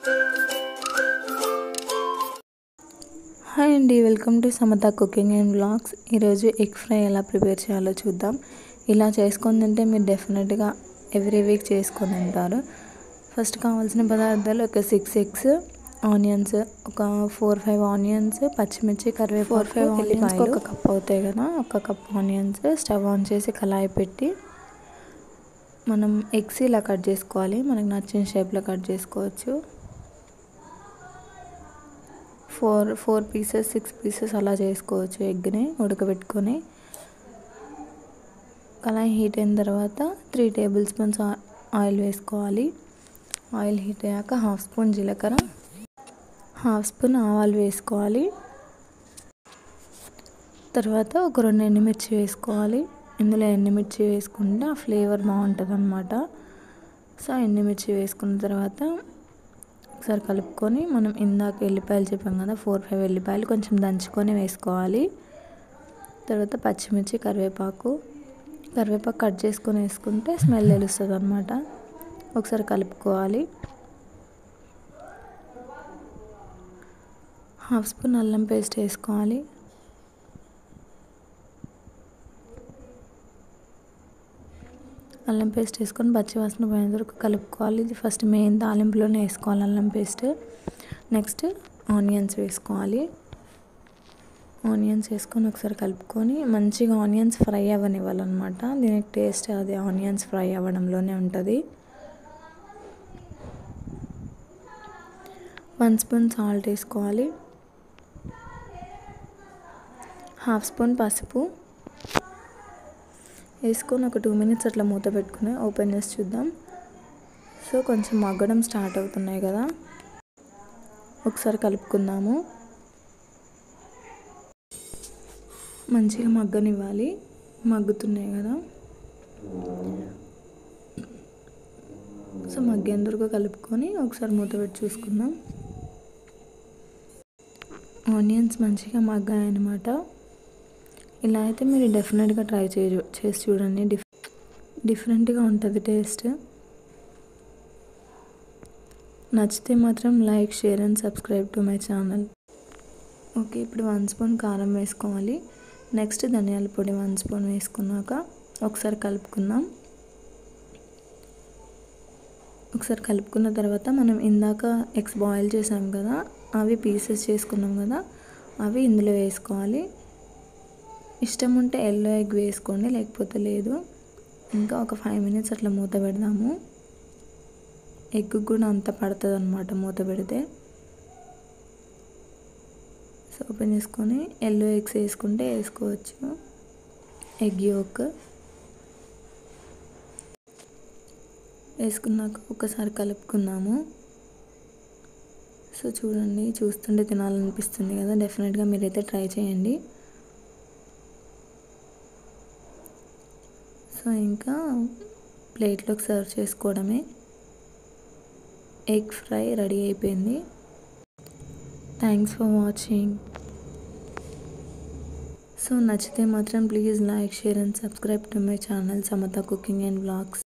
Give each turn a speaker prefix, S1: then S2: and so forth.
S1: hi అండి welcome to Samatha cooking and blogs ఈరోజు egg fry ఎలా ప్రిపేర్ చేయాలో చూద్దాం ఇలా చేసుకొని తింటే మీరు డెఫినెట్గా ఎవ్రీ వీక్ చేసుకొని తింటారు ఫస్ట్ కావాల్సిన పదార్థాలు ఒక సిక్స్ ఎగ్స్ ఆనియన్స్ ఒక ఫోర్ ఫైవ్ ఆనియన్స్ పచ్చిమిర్చి కరివేపాకు ఫోర్ ఫైవ్ ఆనియన్స్ ఒక కప్ అవుతాయి కదా ఒక కప్ ఆనియన్స్ స్టవ్ ఆన్ చేసి కళాయి పెట్టి మనం ఎగ్స్ ఇలా కట్ చేసుకోవాలి మనకు నచ్చిన షేప్లో కట్ చేసుకోవచ్చు four four pieces six pieces అలా చేసుకోవచ్చు ఎగ్ని ఉడకబెట్టుకొని కళాయి హీట్ అయిన తర్వాత త్రీ టేబుల్ స్పూన్స్ ఆయిల్ వేసుకోవాలి ఆయిల్ హీట్ అయ్యాక హాఫ్ స్పూన్ జీలకర్ర హాఫ్ స్పూన్ ఆవాలు వేసుకోవాలి తర్వాత ఒక రెండు ఎండుమిర్చి వేసుకోవాలి ఇందులో ఎండుమిర్చి వేసుకుంటే ఆ ఫ్లేవర్ బాగుంటుంది అనమాట సో ఎండుమిర్చి వేసుకున్న తర్వాత ఒకసారి కలుపుకొని మనం ఇందాక ఎల్లిపాయలు చెప్పాం కదా ఫోర్ ఫైవ్ ఎల్లిపాయలు కొంచెం దంచుకొని వేసుకోవాలి తర్వాత పచ్చిమిర్చి కరివేపాకు కరివేపాకు కట్ చేసుకొని వేసుకుంటే స్మెల్ తెలుస్తుంది అనమాట ఒకసారి కలుపుకోవాలి హాఫ్ స్పూన్ అల్లం పేస్ట్ వేసుకోవాలి అల్లం పేస్ట్ వేసుకొని పచ్చివాసన పోయిన వరకు కలుపుకోవాలి ఇది ఫస్ట్ మెయిన్ తాలింపులోనే వేసుకోవాలి అల్లం పేస్ట్ నెక్స్ట్ ఆనియన్స్ వేసుకోవాలి ఆనియన్స్ వేసుకొని ఒకసారి కలుపుకొని మంచిగా ఆనియన్స్ ఫ్రై అవ్వనివ్వాలన్నమాట దీనికి టేస్ట్ అది ఆనియన్స్ ఫ్రై అవ్వడంలోనే ఉంటుంది వన్ స్పూన్ సాల్ట్ వేసుకోవాలి హాఫ్ స్పూన్ పసుపు వేసుకొని ఒక టూ మినిట్స్ అట్లా మూత పెట్టుకుని ఓపెన్ చేసి చూద్దాం సో కొంచెం మగ్గడం స్టార్ట్ అవుతున్నాయి కదా ఒకసారి కలుపుకుందాము మంచిగా మగ్గనివ్వాలి మగ్గుతున్నాయి కదా సో మగ్గేందుకు కలుపుకొని ఒకసారి మూత పెట్టి చూసుకుందాం ఆనియన్స్ మంచిగా మగ్గాయన్నమాట ఇలా అయితే మీరు డెఫినెట్గా ట్రై చే చేసి చూడండి డిఫ్ డిఫరెంట్గా ఉంటుంది టేస్ట్ నచ్చితే మాత్రం like share and subscribe to my channel okay ఇప్పుడు వన్ స్పూన్ కారం వేసుకోవాలి నెక్స్ట్ ధనియాల పొడి వన్ స్పూన్ వేసుకున్నాక ఒకసారి కలుపుకుందాం ఒకసారి కలుపుకున్న తర్వాత మనం ఇందాక ఎగ్స్ బాయిల్ చేసాం కదా అవి పీసెస్ చేసుకున్నాం కదా అవి ఇందులో వేసుకోవాలి ఇష్టం ఉంటే ఎల్లో ఎగ్ వేసుకోండి లేకపోతే లేదు ఇంకా ఒక ఫైవ్ మినిట్స్ అట్లా మూత పెడదాము ఎగ్ కూడా అంత పడుతుంది అనమాట మూత పెడితే సో ఓపెన్ చేసుకొని ఎల్లో ఎగ్స్ వేసుకుంటే వేసుకోవచ్చు ఎగ్ యోక్ వేసుకున్నాక ఒకసారి కలుపుకుందాము సో చూడండి చూస్తుంటే తినాలనిపిస్తుంది కదా డెఫినెట్గా మీరైతే ట్రై చేయండి సో ఇంకా ప్లేట్లోకి సర్వ్ చేసుకోవడమే ఎగ్ ఫ్రై రెడీ అయిపోయింది థ్యాంక్స్ ఫర్ వాచింగ్ సో నచ్చితే మాత్రం please like share and subscribe to my channel Samatha cooking and vlogs